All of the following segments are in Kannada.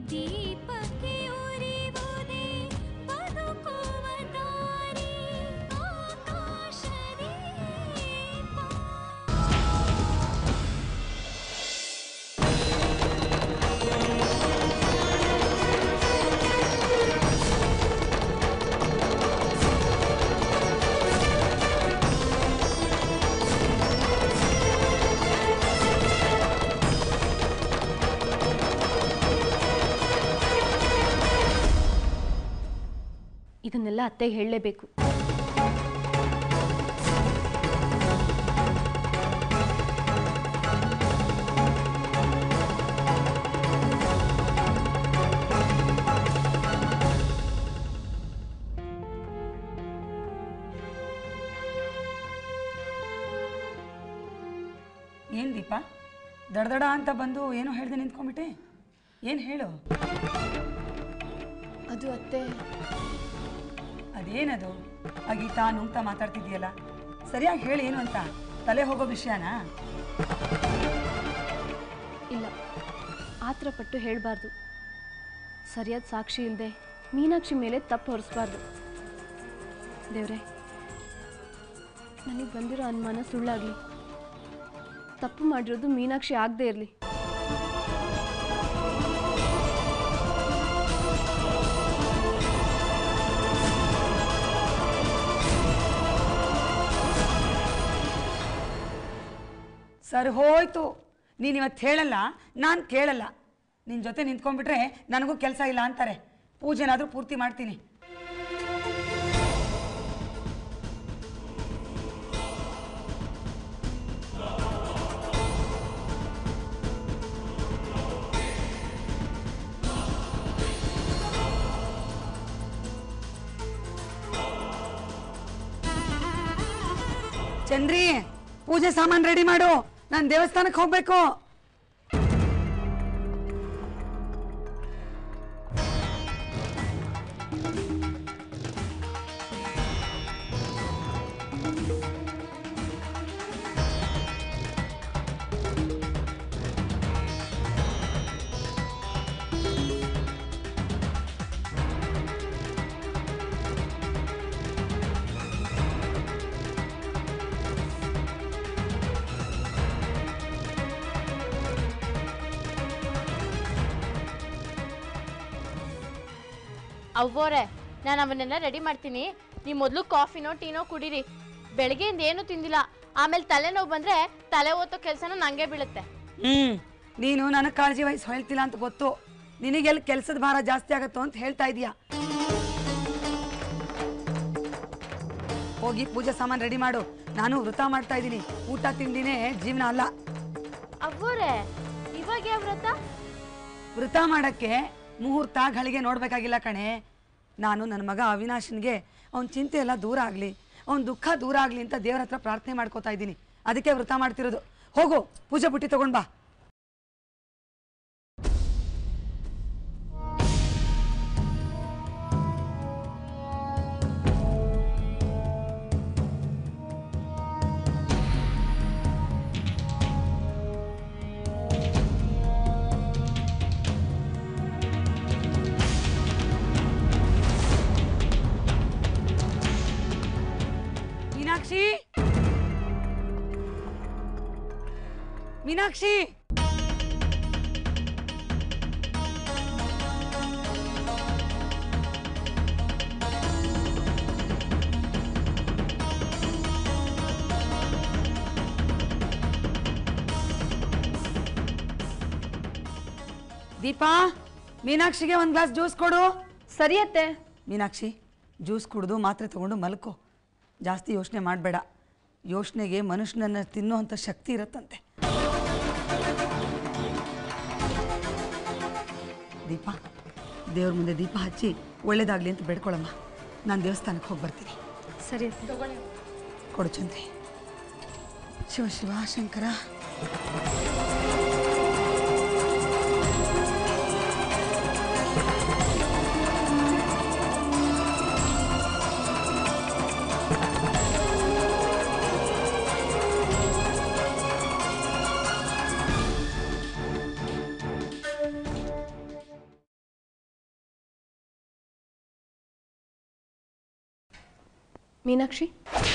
ದೀಪಕ್ಕೆ ಉರಿವುದೇ ಬದುಕುವ ದಾರಿ ಆಕಾಶದೀಪ ಇದನ್ನೆಲ್ಲ ಅತ್ತೆಗೆ ಹೇಳಲೇಬೇಕು ಏನು ದೀಪ ದಡದಡ ಅಂತ ಬಂದು ಏನು ಹೇಳ್ದೆ ನಿಂತ್ಕೊಂಡ್ಬಿಟ್ಟೆ ಏನು ಹೇಳು ಅದು ಅತ್ತೆ ಅದೇನದು ಆ ಗೀತಾ ನುಂಗ್ತಾ ಮಾತಾಡ್ತಿದ್ಯಲ್ಲ ಸರಿಯಾಗಿ ಹೇಳಿ ಏನು ಅಂತ ತಲೆ ಹೋಗೋ ವಿಷಯನಾ ಇಲ್ಲ ಆತರ ಪಟ್ಟು ಹೇಳಬಾರ್ದು ಸರಿಯಾದ ಸಾಕ್ಷಿ ಇಲ್ಲದೆ ಮೀನಾಕ್ಷಿ ಮೇಲೆ ತಪ್ಪು ಹೊರಿಸ್ಬಾರ್ದು ದೇವ್ರೆ ನನಗೆ ಬಂದಿರೋ ಅನುಮಾನ ಸುಳ್ಳಾಗಲಿ ತಪ್ಪು ಮಾಡಿರೋದು ಮೀನಾಕ್ಷಿ ಆಗದೆ ಇರಲಿ ಸರಿ ಹೋಯ್ತು ನೀನು ಇವತ್ತು ಹೇಳಲ್ಲ ನಾನು ಕೇಳಲ್ಲ ನಿನ್ನ ಜೊತೆ ನಿಂತ್ಕೊಂಡ್ಬಿಟ್ರೆ ನನಗೂ ಕೆಲಸ ಇಲ್ಲ ಅಂತಾರೆ ಪೂಜೆನಾದರೂ ಪೂರ್ತಿ ಮಾಡ್ತೀನಿ ಚಂದ್ರಿ ಪೂಜೆ ಸಾಮಾನು ರೆಡಿ ಮಾಡು ನಾನು ದೇವಸ್ಥಾನಕ್ಕೆ ಹೋಗ್ಬೇಕು ಅವ್ವೋರೆ ನಾನು ಅವನ್ನೆಲ್ಲ ರೆಡಿ ಮಾಡ್ತೀನಿ ನೀವು ಮೊದಲು ಕಾಫಿನೋ ಟೀನೋ ಕುಡೀರಿ ಬೆಳಗ್ಗೆಯಿಂದ ಏನೂ ತಿಂದಿಲ್ಲ ಆಮೇಲೆ ತಲೆನೋವು ಬಂದರೆ ತಲೆ ಓದೋ ಕೆಲಸನ ನಂಗೆ ಬೀಳುತ್ತೆ ಹ್ಮ್ ನೀನು ನನಗೆ ಕಾಳಜಿ ವಹಿಸಿ ಹೇಳ್ತಿಲ್ಲ ಅಂತ ಗೊತ್ತು ನಿನಗೆಲ್ಲಿ ಕೆಲಸದ ಭಾರ ಜಾಸ್ತಿ ಆಗತ್ತೋ ಅಂತ ಹೇಳ್ತಾ ಇದೀಯಾ ಹೋಗಿ ಪೂಜೆ ಸಾಮಾನು ರೆಡಿ ಮಾಡು ನಾನು ವೃತ ಮಾಡ್ತಾ ಇದ್ದೀನಿ ಊಟ ತಿಂಡಿನೇ ಜೀವನ ಅಲ್ಲ ಅವ್ವೋರೆ ಇವಾಗ ಯಾವ ವ್ರತ ವೃತ ಮಾಡಕ್ಕೆ ಮುಹೂರ್ತ ಗಳಿಗೆ ನೋಡ್ಬೇಕಾಗಿಲ್ಲ ಕಣೆ ನಾನು ನನ್ನ ಮಗ ಅವಿನಾಶನ್ಗೆ ಅವನ ಚಿಂತೆ ಎಲ್ಲ ದೂರ ಆಗಲಿ ಅವನ ದುಃಖ ದೂರ ಆಗಲಿ ಅಂತ ದೇವ್ರ ಹತ್ರ ಪ್ರಾರ್ಥನೆ ಮಾಡ್ಕೋತಾ ಇದ್ದೀನಿ ಅದಕ್ಕೆ ವೃತ ಮಾಡ್ತಿರೋದು ಹೋಗು ಪೂಜೆ ಬುಟ್ಟಿ ತಗೊಂಡ್ ಬಾ ಮೀನಾಕ್ಷಿ ಮೀನಾಕ್ಷಿ ದೀಪಾ ಮೀನಾಕ್ಷಿಗೆ ಒಂದು ಗ್ಲಾಸ್ ಜ್ಯೂಸ್ ಕೊಡು ಸರಿ ಅತ್ತೆ ಮೀನಾಕ್ಷಿ ಜ್ಯೂಸ್ ಕುಡಿದು ಮಾತ್ರೆ ತಗೊಂಡು ಮಲ್ಕೋ ಜಾಸ್ತಿ ಯೋಚನೆ ಮಾಡಬೇಡ ಯೋಚನೆಗೆ ಮನುಷ್ಯನನ್ನು ತಿನ್ನುವಂಥ ಶಕ್ತಿ ಇರುತ್ತಂತೆ ದೀಪ ದೇವ್ರ ಮುಂದೆ ದೀಪ ಹಚ್ಚಿ ಒಳ್ಳೇದಾಗಲಿ ಅಂತ ಬೇಡ್ಕೊಳಮ್ಮ ನಾನು ದೇವಸ್ಥಾನಕ್ಕೆ ಹೋಗಿ ಬರ್ತೀನಿ ಸರಿ ಅತ್ತೆ ಕೊಡು ಚಂದ್ರಿ ಶಿವ ಶಿವ ಶಂಕರ ಮೀನಾಕ್ಷಿ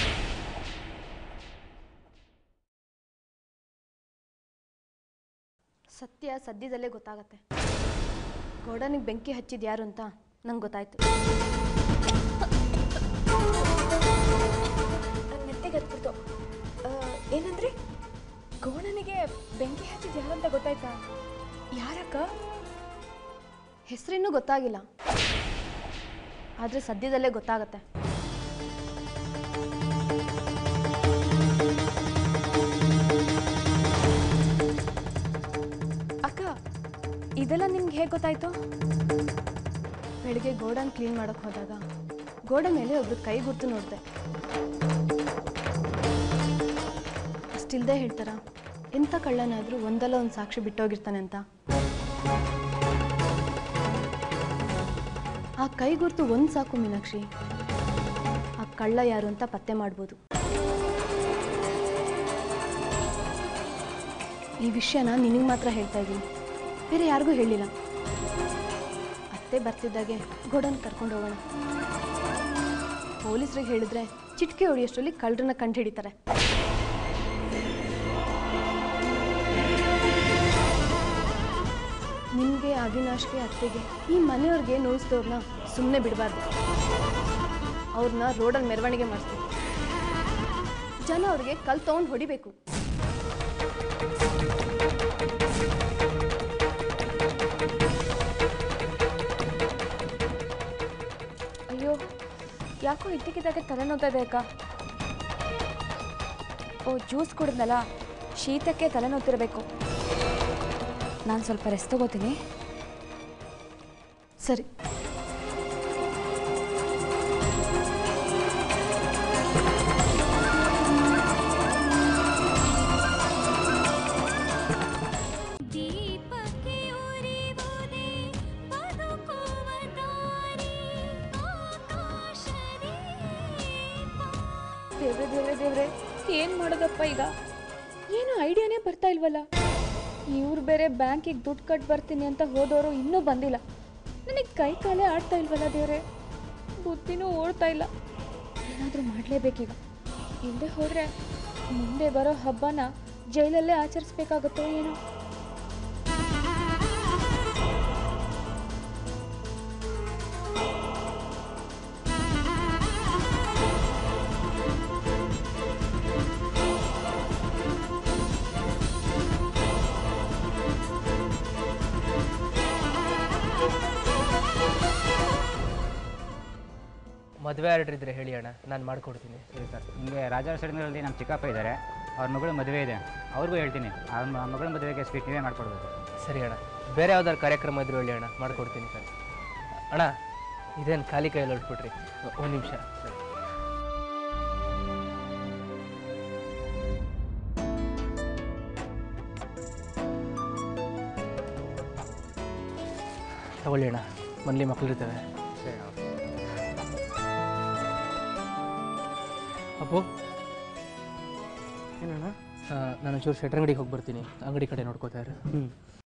ಸತ್ಯ ಸದ್ಯದಲ್ಲೇ ಗೊತ್ತಾಗತ್ತೆ ಗೋಡನಿಗೆ ಬೆಂಕಿ ಹಚ್ಚಿದ ಯಾರು ಅಂತ ನಂಗೆ ಗೊತ್ತಾಯ್ತು ನೆತ್ತಿಗೆ ಹತ್ಬಿಡ್ತು ಏನಂದ್ರೆ ಗೋಣನಿಗೆ ಬೆಂಕಿ ಹಚ್ಚಿದ ಯಾರು ಅಂತ ಗೊತ್ತಾಯ್ತಾ ಯಾರಕ್ಕ ಹೆಸರಿನ್ನೂ ಗೊತ್ತಾಗಿಲ್ಲ ಆದರೆ ಸದ್ಯದಲ್ಲೇ ಗೊತ್ತಾಗತ್ತೆ ಅಕ್ಕ ಇದೆಲ್ಲ ನಿಮ್ಗೆ ಹೇಗೆ ಗೊತ್ತಾಯ್ತು ಬೆಳಿಗ್ಗೆ ಗೋಡನ್ ಕ್ಲೀನ್ ಮಾಡೋಕೆ ಹೋದಾಗ ಗೋಡೆ ಮೇಲೆ ಒಬ್ರು ಕೈ ಗುರ್ತು ನೋಡಿದೆ ಅಷ್ಟಿಲ್ದೇ ಹೇಳ್ತಾರ ಎಂಥ ಕಳ್ಳನಾದರೂ ಒಂದಲ್ಲ ಒಂದು ಸಾಕ್ಷಿ ಬಿಟ್ಟೋಗಿರ್ತಾನೆ ಅಂತ ಆ ಕೈ ಗುರ್ತು ಒಂದು ಸಾಕು ಮೀನಾಕ್ಷಿ ಆ ಕಳ್ಳ ಯಾರು ಅಂತ ಪತ್ತೆ ಮಾಡ್ಬೋದು ಈ ವಿಷಯನ ನಿನಗೆ ಮಾತ್ರ ಹೇಳ್ತಾ ಇದ್ದೀನಿ ಬೇರೆ ಯಾರಿಗೂ ಹೇಳಿಲ್ಲ ಅತ್ತೆ ಬರ್ತಿದ್ದಾಗೆ ಗೋಡನ್ ಕರ್ಕೊಂಡು ಹೋಗೋಣ ಪೊಲೀಸ್ರಿಗೆ ಹೇಳಿದ್ರೆ ಚಿಟ್ಕೆ ಹೊಡಿಯೋಷ್ಟರಲ್ಲಿ ಕಳ್ಳರನ್ನ ಕಂಡು ಹಿಡಿತಾರೆ ನಿಮಗೆ ಅವಿನಾಶ್ಗೆ ಅತ್ತೆಗೆ ಈ ಮನೆಯವ್ರಿಗೆ ನೋಯಿಸಿದವ್ರನ್ನ ಸುಮ್ಮನೆ ಬಿಡಬಾರ್ದು ಅವ್ರನ್ನ ರೋಡಲ್ಲಿ ಮೆರವಣಿಗೆ ಮಾಡಿಸ್ತೀವಿ ಜನ ಅವ್ರಿಗೆ ಕಲ್ ತೊಗೊಂಡು ಹೊಡಿಬೇಕು ಅಯ್ಯೋ ಯಾಕೋ ಇದ್ದಕ್ಕಿದ್ದಾಗೆ ತಲೆನೋತಾ ಇದೆ ಅಕ್ಕ ಓ ಜ್ಯೂಸ್ ಕುಡಿದ್ನಲ್ಲ ಶೀತಕ್ಕೆ ತಲೆನೋತಿರಬೇಕು ನಾನು ಸ್ವಲ್ಪ ರೆಸ್ಟ್ ತಗೋತೀನಿ ಸರಿ ದೀಪಕ್ಕೆ ಉರಿವುದೇ ಬದುಕುವ ದಾರಿ ಆಕಾಶದೀಪ ದೇವ್ರೆ ದೇವ್ರೆ ದೇವ್ರೆ ಏನು ಮಾಡೋದಪ್ಪ ಈಗ ಏನು ಐಡಿಯಾನೇ ಬರ್ತಾ ಇಲ್ವಲ್ಲ ಇವ್ರು ಬೇರೆ ಬ್ಯಾಂಕಿಗೆ ದುಡ್ಡು ಕಟ್ ಬರ್ತೀನಿ ಅಂತ ಹೋದವರು ಇನ್ನೂ ಬಂದಿಲ್ಲ ನನಗೆ ಕೈ ಕಾಲೇ ಆಡ್ತಾ ಇಲ್ವಲ್ಲ ದೇವ್ರೆ ಬುದ್ಧಿನೂ ಓಡ್ತಾ ಇಲ್ಲ ಏನಾದರೂ ಮಾಡಲೇಬೇಕೀಗ ಇಲ್ಲದೆ ಹೋದರೆ ಮುಂದೆ ಬರೋ ಹಬ್ಬನ ಜೈಲಲ್ಲೇ ಆಚರಿಸ್ಬೇಕಾಗುತ್ತೋ ಏನೋ ಮದುವೆ ಆರ್ಡ್ರ್ ಇದ್ರೆ ಹೇಳಿ ಅಣ್ಣ ನಾನು ಮಾಡ್ಕೊಡ್ತೀನಿ ಸರಿ ಸರ್ ನಿಮಗೆ ರಾಜಾರ ಸೈಡ್ನಲ್ಲಿ ನಮ್ಮ ಚಿಕ್ಕಪ್ಪ ಇದ್ದಾರೆ ಅವ್ರ ಮಗಳು ಮದುವೆ ಇದೆ ಅವ್ರಿಗೂ ಹೇಳ್ತೀನಿ ಅವ್ರ ಮ- ಮಗಳ ಮದುವೆಗೆ ಸ್ವೀಟ್ ನೀವೇ ಮಾಡ್ಕೊಡ್ಬೇಕು ಸರಿ ಅಣ್ಣ ಬೇರೆ ಯಾವ್ದಾದ್ರು ಕಾರ್ಯಕ್ರಮ ಇದ್ರು ಹೇಳಿ ಅಣ್ಣ ಮಾಡ್ಕೊಡ್ತೀನಿ ಸರ್ ಅಣ್ಣ ಇದೇನು ಖಾಲಿ ಕೈಯಲ್ಲಿ ಹೊರಟ್ಬಿಟ್ರಿ ಒಂದು ನಿಮಿಷ ಸರಿ ತಗೊಳ್ಳಿ ಅಣ್ಣ ಮನೇಲಿ ಮಕ್ಕಳಿರ್ತವೆ ಸರಿ ಅಪ್ಪು ಏನಣ್ಣ ನಾನು ಒಂಚೂರು ಶೆಟ್ರ್ ಅಂಗಡಿಗೆ ಹೋಗಿ ಬರ್ತೀನಿ ಅಂಗಡಿ ಕಡೆ ನೋಡ್ಕೋತಾ ಇರು ಹ್ಞೂ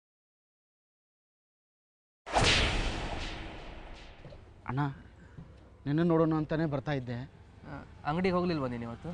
ಅಣ್ಣ ನಿನ್ನ ನೋಡೋಣ ಅಂತಾನೆ ಬರ್ತಾ ಇದ್ದೆ ಅಂಗಡಿಗೆ ಹೋಗ್ಲಿಲ್ವ ನೀನು ಇವತ್ತು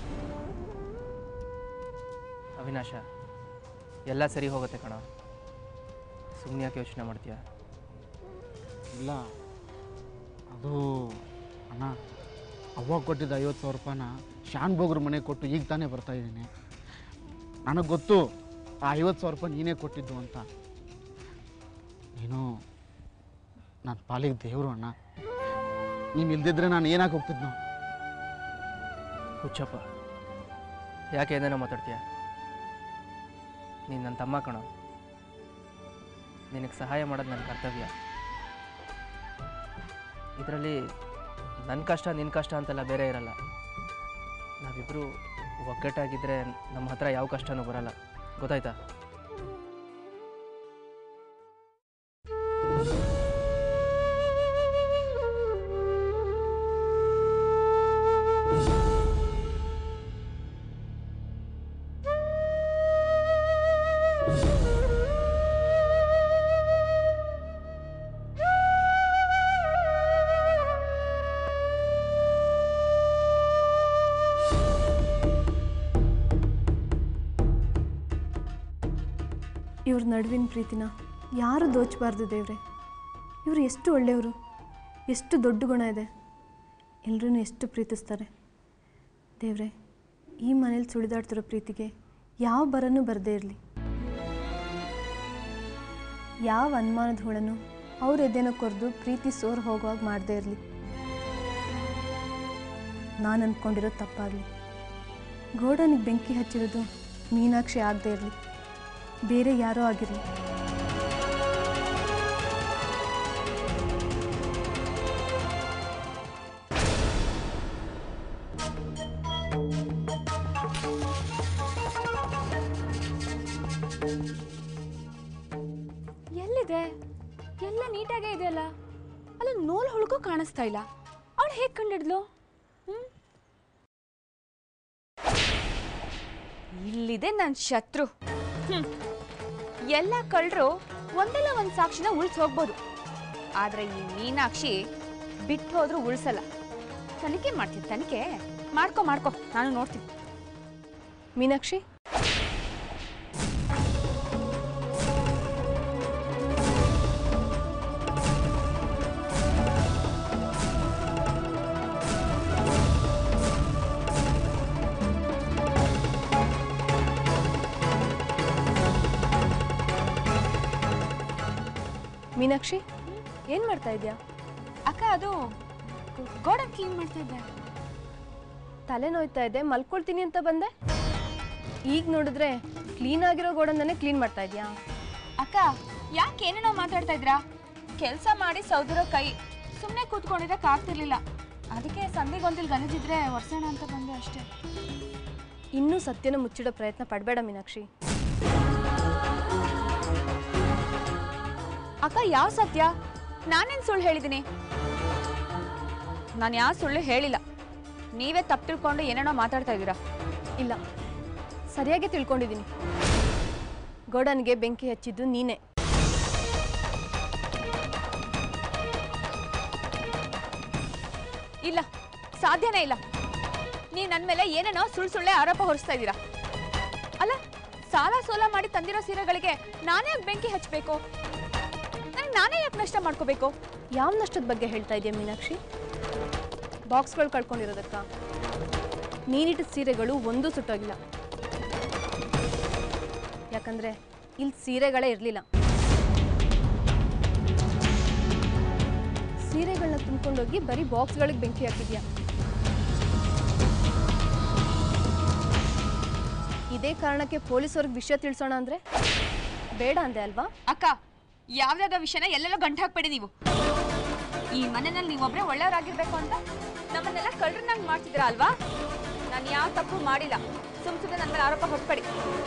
ಅವಿನಾಶ ಎಲ್ಲ ಸರಿ ಹೋಗುತ್ತೆ ಕಣ ಸುಮ್ಮನೆ ಯಾಕೆ ಯೋಚನೆ ಮಾಡ್ತೀಯ ಇಲ್ಲ ಅದು ಅಣ್ಣ ಅವ್ವ ಕೊಟ್ಟಿದ್ದ ಐವತ್ತು ಸಾವಿರ ರೂಪಾಯಿನ ಶಾನ್ ಬೋಗ್ರ ಮನೆಗೆ ಕೊಟ್ಟು ಈಗ ತಾನೇ ಬರ್ತಾ ಇದ್ದೀನಿ ನನಗೆ ಗೊತ್ತು ಆ ಐವತ್ತು ಸಾವಿರ ರೂಪಾಯಿ ನೀನೇ ಕೊಟ್ಟಿದ್ದು ಅಂತ ನೀನು ನನ್ನ ಪಾಲಿಗೆ ದೇವರು ಅಣ್ಣ ನೀನು ಇಲ್ದಿದ್ರೆ ನಾನು ಏನಾಗಿ ಹೋಗ್ತಿದ್ನೋ ಹುಚ್ಚಪ್ಪ ಯಾಕೆ ಏನೇನೋ ಮಾತಾಡ್ತೀಯ ನೀನು ನನ್ನ ತಮ್ಮ ಕಣ ನಿನಗೆ ಸಹಾಯ ಮಾಡೋದು ನನ್ನ ಕರ್ತವ್ಯ ಇದರಲ್ಲಿ ನನ್ನ ಕಷ್ಟ ನಿನ್ನ ಕಷ್ಟ ಅಂತೆಲ್ಲ ಬೇರೆ ಇರಲ್ಲ ನಾವಿಬ್ಬರು ಒಗ್ಗಟ್ಟಾಗಿದ್ದರೆ ನಮ್ಮ ಹತ್ರ ಯಾವ ಕಷ್ಟನೂ ಬರಲ್ಲ ಗೊತ್ತಾಯ್ತಾ ಇವ್ರ ನಡುವಿನ ಪ್ರೀತಿನ ಯಾರು ದೋಚಬಾರ್ದು ದೇವ್ರೆ ಇವರು ಎಷ್ಟು ಒಳ್ಳೆಯವರು ಎಷ್ಟು ದೊಡ್ಡ ಗುಣ ಇದೆ ಎಲ್ಲರೂ ಎಷ್ಟು ಪ್ರೀತಿಸ್ತಾರೆ ದೇವ್ರೆ ಈ ಮನೇಲಿ ಸುಳಿದಾಡ್ತಿರೋ ಪ್ರೀತಿಗೆ ಯಾವ ಬರನೂ ಬರದೇ ಇರಲಿ ಯಾವ ಅನುಮಾನದ ಹುಳನು ಅವ್ರ ಎದೆನ ಕೊರೆದು ಪ್ರೀತಿ ಸೋರ್ ಹೋಗುವಾಗ ಮಾಡದೇ ಇರಲಿ ನಾನು ಅಂದ್ಕೊಂಡಿರೋದು ತಪ್ಪಾಗಲಿ ಗೋಡನಿಗೆ ಬೆಂಕಿ ಹಚ್ಚಿರೋದು ಮೀನಾಕ್ಷಿ ಆಗದೆ ಇರಲಿ ಬೇರೆ ಯಾರೋ ಆಗಿರಲಿ ಎಲ್ಲಿದೆ ಎಲ್ಲ ನೀಟಾಗೇ ಇದೆಯಲ್ಲ ಅಲ್ಲ ನೂಲ್ ಹುಳ್ಕೋ ಕಾಣಿಸ್ತಾ ಇಲ್ಲ ಅವಳು ಹೇಗೆ ಕಂಡಿಡ್ಲು ಹ್ಮ್? ಇಲ್ಲಿದೆ ನನ್ನ ಶತ್ರು ಹ್ಮ್. ಎಲ್ಲ ಕಳ್ಳರು ಒಂದಲ್ಲ ಒಂದು ಸಾಕ್ಷಿನ ಉಳ್ಸ್ ಹೋಗ್ಬೋದು ಆದ್ರೆ ಈ ಮೀನಾಕ್ಷಿ ಬಿಟ್ಟು ಹೋದ್ರೂ ಉಳ್ಸಲ್ಲ ತನಿಖೆ ಮಾಡ್ತೀನಿ ತನಿಖೆ ಮಾಡ್ಕೊ ಮಾಡ್ಕೊ ನಾನು ನೋಡ್ತೀನಿ ಮೀನಾಕ್ಷಿ ಮೀನಾಕ್ಷಿ ಏನು ಮಾಡ್ತಾ ಇದೆಯಾ ಅಕ್ಕ ಅದು ಗೋಡನ್ ಕ್ಲೀನ್ ಮಾಡ್ತಾ ಇದ್ದೆ ತಲೆ ನೋಯ್ತಾ ಇದೆ ಮಲ್ಕೊಳ್ತೀನಿ ಅಂತ ಬಂದೆ ಈಗ ನೋಡಿದ್ರೆ ಕ್ಲೀನ್ ಆಗಿರೋ ಗೋಡನ್ನೇ ಕ್ಲೀನ್ ಮಾಡ್ತಾ ಇದೆಯಾ ಅಕ್ಕ ಯಾಕೆ ಏನೇನೋ ಮಾತಾಡ್ತಾ ಇದ್ರಾ ಕೆಲಸ ಮಾಡಿ ಸೌದಿರೋ ಕೈ ಸುಮ್ಮನೆ ಕೂತ್ಕೊಂಡಿರಕ್ ಆಗ್ತಿರ್ಲಿಲ್ಲ ಅದಕ್ಕೆ ಸಂಧಿಗೊಂದಿಲ್ ಗನಜಿದ್ರೆ ಒರ್ಸೋಣ ಅಂತ ಬಂದೆ ಅಷ್ಟೇ ಇನ್ನೂ ಸತ್ಯನ ಮುಚ್ಚಿಡೋ ಪ್ರಯತ್ನ ಪಡಬೇಡ ಮೀನಾಕ್ಷಿ ಅಕ್ಕ ಯಾವ ಸತ್ಯ ನಾನೇನ್ ಸುಳ್ಳು ಹೇಳಿದ್ದೀನಿ ನಾನು ಯಾವ ಸುಳ್ಳು ಹೇಳಿಲ್ಲ ನೀವೇ ತಪ್ಪು ತಿಳ್ಕೊಂಡು ಏನೇನೋ ಮಾತಾಡ್ತಾ ಇದ್ದೀರಾ ಇಲ್ಲ ಸರಿಯಾಗಿ ತಿಳ್ಕೊಂಡಿದ್ದೀನಿ ಗೋಡನ್ಗೆ ಬೆಂಕಿ ಹಚ್ಚಿದ್ದು ನೀನೇ ಇಲ್ಲ ಸಾಧ್ಯನೇ ಇಲ್ಲ ನೀವು ನನ್ನ ಮೇಲೆ ಏನೇನೋ ಸುಳ್ಳು ಸುಳ್ಳೆ ಆರೋಪ ಹೊರಿಸ್ತಾ ಇದ್ದೀರಾ ಅಲ್ಲ ಸಾಲ ಸೋಲ ಮಾಡಿ ತಂದಿರೋ ಸೀರೆಗಳಿಗೆ ನಾನೇ ಯಾಕ್ ಬೆಂಕಿ ಹಚ್ಚಬೇಕು ನನಗೆ ನಾನೇ ಯಾಕೆ ನಷ್ಟ ಮಾಡ್ಕೋಬೇಕು ಯಾವ ನಷ್ಟದ ಬಗ್ಗೆ ಹೇಳ್ತಾ ಇದೆಯಾ ಮೀನಾಕ್ಷಿ ಬಾಕ್ಸ್ಗಳು ಕಳ್ಕೊಂಡಿರೋದಕ್ಕ ನೀನಿಟ್ಟಿದ ಸೀರೆಗಳು ಒಂದೂ ಸುಟ್ಟೋಗಿಲ್ಲ ಯಾಕಂದ್ರೆ ಇಲ್ಲಿ ಸೀರೆಗಳೇ ಇರಲಿಲ್ಲ ಸೀರೆಗಳನ್ನ ತುಂಬ್ಕೊಂಡೋಗಿ ಬರೀ ಬಾಕ್ಸ್ಗಳಿಗೆ ಬೆಂಕಿ ಹಾಕಿದ್ಯಾ ಇದೇ ಕಾರಣಕ್ಕೆ ಪೊಲೀಸವ್ರಿಗೆ ವಿಷಯ ತಿಳಿಸೋಣ ಅಂದ್ರೆ ಬೇಡ ಅಂದೆ ಅಲ್ವಾ ಅಕ್ಕ ಯಾವ್ದಾದ ವಿಷಯನ ಎಲ್ಲೆಲ್ಲೋ ಗಂಟು ಹಾಕ್ಬೇಡಿ ನೀವು ಈ ಮನೆಯಲ್ಲಿ ನೀವೊಬ್ರೆ ಒಳ್ಳೆಯವರಾಗಿರ್ಬೇಕು ಅಂತ ನಮ್ಮನ್ನೆಲ್ಲ ಕಳ್ಳರನ್ನಾಗಿ ಮಾಡ್ತಿದ್ದೀರಾ ಅಲ್ವಾ ನಾನು ಯಾವ ತಪ್ಪು ಮಾಡಿಲ್ಲ ಸುಮ್ ಸುಮ್ಮನೆ ನನ್ನ ಮೇಲೆ ಆರೋಪ ಹೊರಬೇಡಿ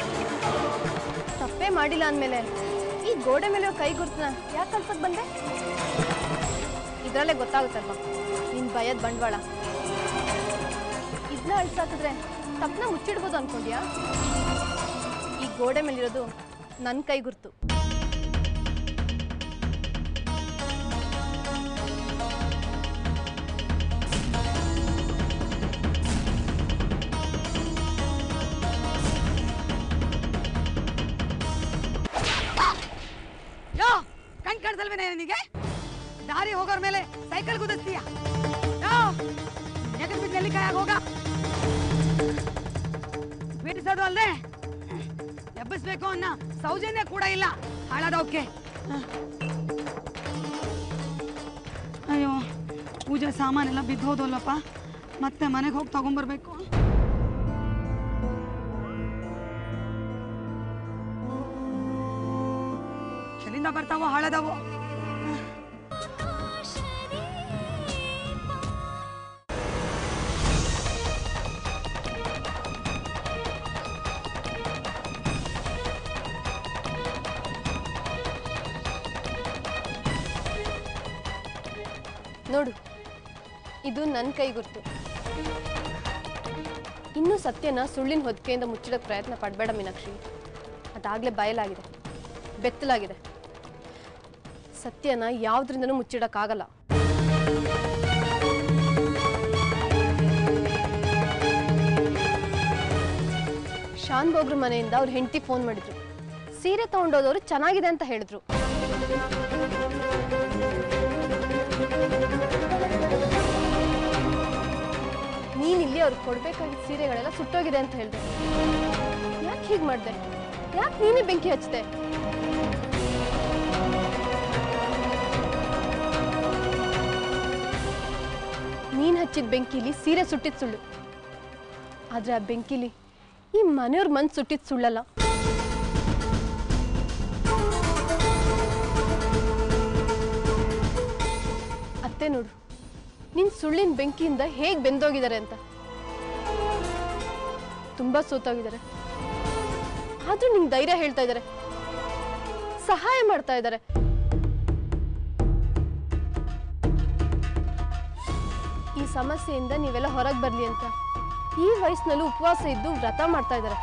ತಪ್ಪೇ ಮಾಡಿಲ್ಲ ಅಂದಮೇಲೆ ಈ ಗೋಡೆ ಮೇಲೆ ಕೈ ಗುರ್ತನ ಯಾಕೆ ಕಲ್ಸಕ್ ಬಂದೆ ಇದರಲ್ಲೇ ಗೊತ್ತಾಗುತ್ತಲ್ವಾ ನಿನ್ ಭಯದ ಬಂಡವಾಳ ಇದನ್ನ ಅಳ್ಸಾಕಿದ್ರೆ ತಪ್ಪನ ಮುಚ್ಚಿಡ್ಬೋದು ಅನ್ಕೊಂಡ್ಯಾ ಈ ಗೋಡೆ ಮೇಲಿರೋದು ನನ್ನ ಕೈ ಗುರ್ತು ಯೋ ಕಣ್ ಕಾಣಿಸಲ್ವೇನೆ ನಿನಗೆ ದಾರಿ ಹೋಗೋರ್ ಮೇಲೆ ಸೈಕಲ್ ಕುದಿಸ್ತೀಯ ಯೋ ಎದುರು ಬಿದ್ದು ನೆಲ್ಲಿಕಾಯಾಗ ಹೋಗ ಬಿಡಿಸೋದು ಅಲ್ಲದೆ ಎಬ್ಬಿಸ್ಬೇಕು ಅನ್ನೋ ಸೌಜನ್ಯ ಕೂಡ ಇಲ್ಲ ಹಾಳಾದವಕ್ಕೆ ಅಯ್ಯೋ ಪೂಜೆ ಸಾಮಾನೆಲ್ಲ ಬಿದ್ದು ಹೋದಲ್ಲಪ್ಪ ಮತ್ತೆ ಮನೆಗೆ ಹೋಗಿ ತಗೊಂಬರ್ಬೇಕು ಎಲ್ಲಿಂದ ಬರ್ತಾವೋ ಹಾಳಾದವೋ ನೋಡು ಇದು ನನ್ನ ಕೈ ಗುರ್ತು ಇನ್ನೂ ಸತ್ಯನ ಸುಳ್ಳಿನ ಹೊದಿಕೆಯಿಂದ ಮುಚ್ಚಿಡೋಕೆ ಪ್ರಯತ್ನ ಪಡಬೇಡ ಮೀನಾಕ್ಷಿ ಅದಾಗಲೇ ಬಯಲಾಗಿದೆ ಬೆತ್ತಲಾಗಿದೆ ಸತ್ಯನ ಯಾವುದ್ರಿಂದನೂ ಮುಚ್ಚಿಡೋಕ್ಕಾಗಲ್ಲ ಶಾನ್ ಬೋಗ್ರ ಮನೆಯಿಂದ ಅವ್ರ ಹೆಂಡತಿ ಫೋನ್ ಮಾಡಿದ್ರು ಸೀರೆ ತಗೊಂಡೋದವರು ಚೆನ್ನಾಗಿದೆ ಅಂತ ಹೇಳಿದ್ರು ನೀನಿಲ್ಲಿ ಅವ್ರಿಗೆ ಕೊಡ್ಬೇಕಾಗಿದ್ದ ಸೀರೆಗಳೆಲ್ಲ ಸುಟ್ಟೋಗಿದೆ ಅಂತ ಹೇಳಿದೆ ಯಾಕೆ ಹೀಗೆ ಮಾಡಿದೆ ಯಾಕೆ ನೀನೇ ಬೆಂಕಿ ಹಚ್ಚಿದೆ ನೀನ್ ಹಚ್ಚಿದ ಬೆಂಕಿಲಿ ಸೀರೆ ಸುಟ್ಟಿದ್ ಸುಳ್ಳು ಆದ್ರೆ ಆ ಬೆಂಕಿಲಿ ಈ ಮನೆಯವ್ರ ಮನ್ಸು ಸುಟ್ಟಿದ್ ಸುಳ್ಳಲ್ಲ ಅತ್ತೆ ನೋಡು ನಿನ್ ಸುಳ್ಳಿನ ಬೆಂಕಿಯಿಂದ ಹೇಗ್ ಬೆಂದೋಗಿದ್ದಾರೆ ಅಂತ ತುಂಬಾ ಸೋತೋಗಿದ್ದಾರೆ ಆದ್ರೂ ನಿಂಗೆ ಧೈರ್ಯ ಹೇಳ್ತಾ ಇದ್ದಾರೆ ಸಹಾಯ ಮಾಡ್ತಾ ಇದ್ದಾರೆ ಈ ಸಮಸ್ಯೆಯಿಂದ ನೀವೆಲ್ಲ ಹೊರಗೆ ಬರಲಿ ಅಂತ ಈ ವಯಸ್ಸಿನಲ್ಲೂ ಉಪವಾಸ ಇದ್ದು ವ್ರತ ಮಾಡ್ತಾ ಇದ್ದಾರೆ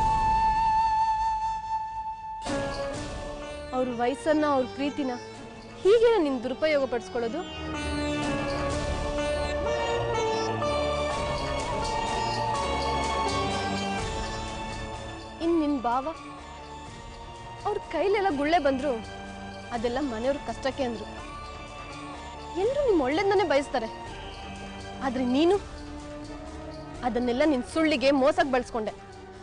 ಅವ್ರ ವಯಸ್ಸನ್ನ ಅವ್ರ ಪ್ರೀತಿನ ಹೀಗೆ ನಿನ್ ದುರುಪಯೋಗ ಪಡಿಸ್ಕೊಳ್ಳೋದು ಇನ್ ನಿನ್ ಭಾವ ಅವ್ರ ಕೈಲೆಲ್ಲ ಗುಳ್ಳೆ ಬಂದ್ರು ಅದೆಲ್ಲ ಮನೆಯವ್ರ ಕಷ್ಟಕ್ಕೆ ಅಂದ್ರು ಎಲ್ಲರೂ ನಿಮ್ ಒಳ್ಳೇದನ್ನೇ ಬಯಸ್ತಾರೆ ಆದ್ರೆ ನೀನು ಅದನ್ನೆಲ್ಲ ನಿನ್ ಸುಳ್ಳಿಗೆ ಮೋಸಕ್ಕೆ ಬಳಸ್ಕೊಂಡೆ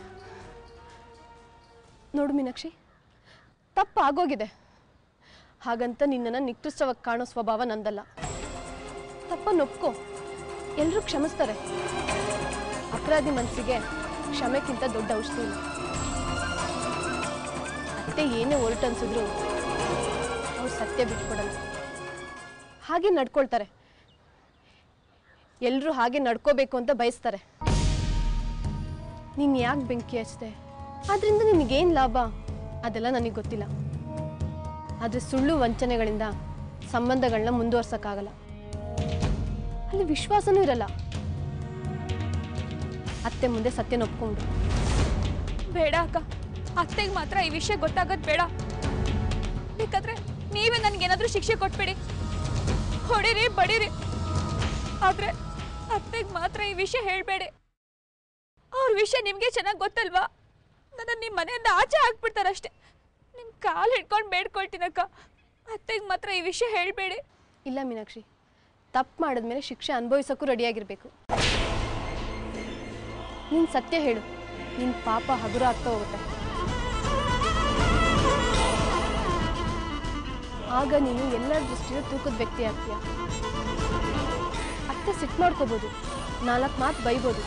ನೋಡು ಮೀನಾಕ್ಷಿ ತಪ್ಪು ಆಗೋಗಿದೆ ಹಾಗಂತ ನಿನ್ನನ್ನು ನಿಕೃಷ್ಟವಾಗಿ ಕಾಣೋ ಸ್ವಭಾವ ನಂದಲ್ಲ ತಪ್ಪನ್ನು ಒಪ್ಕೋ ಎಲ್ಲರೂ ಕ್ಷಮಿಸ್ತಾರೆ ಅಪರಾಧಿ ಮನಸ್ಸಿಗೆ ಕ್ಷಮೆಕ್ಕಿಂತ ದೊಡ್ಡ ಔಷಧಿ ಇಲ್ಲ ಅತ್ತೆ ಏನೇ ಹೊರಟು ಅನ್ಸಿದ್ರು ಅವ್ರು ಸತ್ಯ ಬಿಟ್ಕೊಡಲ್ಲ ಹಾಗೆ ನಡ್ಕೊಳ್ತಾರೆ ಎಲ್ಲರೂ ಹಾಗೆ ನಡ್ಕೋಬೇಕು ಅಂತ ಬಯಸ್ತಾರೆ ನೀನು ಯಾಕೆ ಬೆಂಕಿ ಹಚ್ಚಿದೆ ಅದರಿಂದ ನಿನಗೇನು ಲಾಭ ಅದೆಲ್ಲ ನನಗೆ ಗೊತ್ತಿಲ್ಲ ಆದರೆ ಸುಳ್ಳು ವಂಚನೆಗಳಿಂದ ಸಂಬಂಧಗಳನ್ನ ಮುಂದುವರ್ಸಕ್ಕಾಗಲ್ಲ ಅಲ್ಲಿ ವಿಶ್ವಾಸನೂ ಇರಲ್ಲ ಅತ್ತೆ ಮುಂದೆ ಸತ್ಯನ ಒಪ್ಕೊಂಡು ಬೇಡ ಅಕ್ಕ ಅತ್ತೆಗೆ ಮಾತ್ರ ಈ ವಿಷಯ ಗೊತ್ತಾಗೋದು ಬೇಡ ಬೇಕಾದ್ರೆ ನೀವೇ ನನಗೇನಾದ್ರೂ ಶಿಕ್ಷೆ ಕೊಟ್ಬಿಡಿ ಹೊಡಿರಿ ಬಡೀರಿ ಆದ್ರೆ ಅತ್ತೆಗೆ ಮಾತ್ರ ಈ ವಿಷಯ ಹೇಳಬೇಡಿ ಅವ್ರ ವಿಷಯ ನಿಮಗೆ ಚೆನ್ನಾಗಿ ಗೊತ್ತಲ್ವಾ ನನ್ನ ನಿಮ್ಮ ಮನೆಯಿಂದ ಆಚೆ ಹಾಕ್ಬಿಡ್ತಾರಷ್ಟೇ ನಿಮ್ಮ ಕಾಲು ಹಿಡ್ಕೊಂಡು ಬೇಡ್ಕೊಳ್ತೀನಕ್ಕ ಅತ್ತೆಗೆ ಮಾತ್ರ ಈ ವಿಷಯ ಹೇಳಬೇಡಿ ಇಲ್ಲ ಮೀನಾಕ್ಷಿ ತಪ್ಪು ಮಾಡಿದ್ಮೇಲೆ ಶಿಕ್ಷೆ ಅನುಭವಿಸೋಕ್ಕೂ ರೆಡಿಯಾಗಿರಬೇಕು ನೀನು ಸತ್ಯ ಹೇಳು ನಿನ್ನ ಪಾಪ ಹಗುರ ಆಗ್ತಾ ಹೋಗುತ್ತೆ ಆಗ ನೀನು ಎಲ್ಲರ ದೃಷ್ಟಿಯೂ ತೂಕದ ವ್ಯಕ್ತಿ ಆಗ್ತೀಯ ಅತ್ತೆ ಸಿಟ್ಟು ಮಾಡ್ಕೋಬೋದು ನಾಲ್ಕು ಮಾತು ಬೈಬೋದು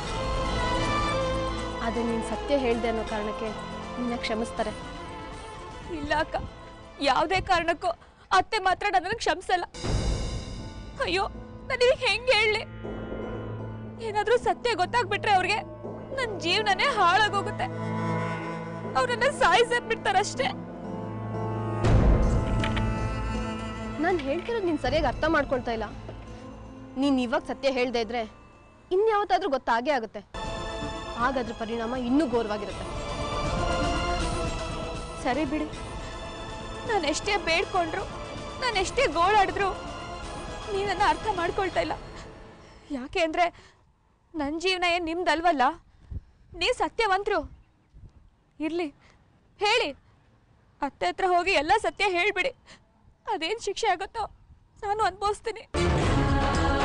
ಆದರೆ ನೀನು ಸತ್ಯ ಹೇಳ್ದೆ ಅನ್ನೋ ಕಾರಣಕ್ಕೆ ನಿನ್ನ ಕ್ಷಮಿಸ್ತಾರೆ ಇಲ್ಲ ಅಕ್ಕ ಯಾವುದೇ ಕಾರಣಕ್ಕೂ ಅತ್ತೆ ಮಾತ್ರ ನನ್ನನ್ನು ಕ್ಷಮಿಸಲ್ಲ ಅಯ್ಯೋ ನನಗೆ ಹೆಂಗೆ ಹೇಳಲಿ ಏನಾದ್ರೂ ಸತ್ಯ ಗೊತ್ತಾಗ್ಬಿಟ್ರೆ ಅವ್ರಿಗೆ ನನ್ನ ಜೀವನನೇ ಹಾಳಾಗೋಗುತ್ತೆ ಅವ್ರನ್ನ ಸಾಯಿಸಬಿಡ್ತಾರಷ್ಟೇ ನಾನು ಹೇಳ್ತಿರೋದು ನೀನು ಸರಿಯಾಗಿ ಅರ್ಥ ಮಾಡ್ಕೊಳ್ತಾ ಇಲ್ಲ ನೀನು ಇವಾಗ ಸತ್ಯ ಹೇಳ್ದೆ ಇದ್ರೆ ಇನ್ಯಾವತ್ತಾದ್ರೂ ಗೊತ್ತಾಗೇ ಆಗುತ್ತೆ ಹಾಗಾದ್ರ ಪರಿಣಾಮ ಇನ್ನೂ ಘೋರವಾಗಿರುತ್ತೆ ಸರಿ ಬಿಡಿ ನಾನು ಎಷ್ಟೇ ಬೇಡ್ಕೊಂಡ್ರು ನಾನು ಎಷ್ಟೇ ಗೋಳಾಡಿದ್ರು ನೀವು ನನ್ನ ಅರ್ಥ ಮಾಡ್ಕೊಳ್ತಾ ಇಲ್ಲ ಯಾಕೆ ಅಂದರೆ ನನ್ನ ಜೀವನ ಏನು ನಿಮ್ದಲ್ವಲ್ಲ ನೀವು ಸತ್ಯವಂತರು ಇರಲಿ ಹೇಳಿ ಅತ್ತೆ ಹತ್ರ ಹೋಗಿ ಎಲ್ಲ ಸತ್ಯ ಹೇಳಿಬಿಡಿ ಅದೇನು ಶಿಕ್ಷೆ ಆಗುತ್ತೋ ನಾನು ಅನುಭವಿಸ್ತೀನಿ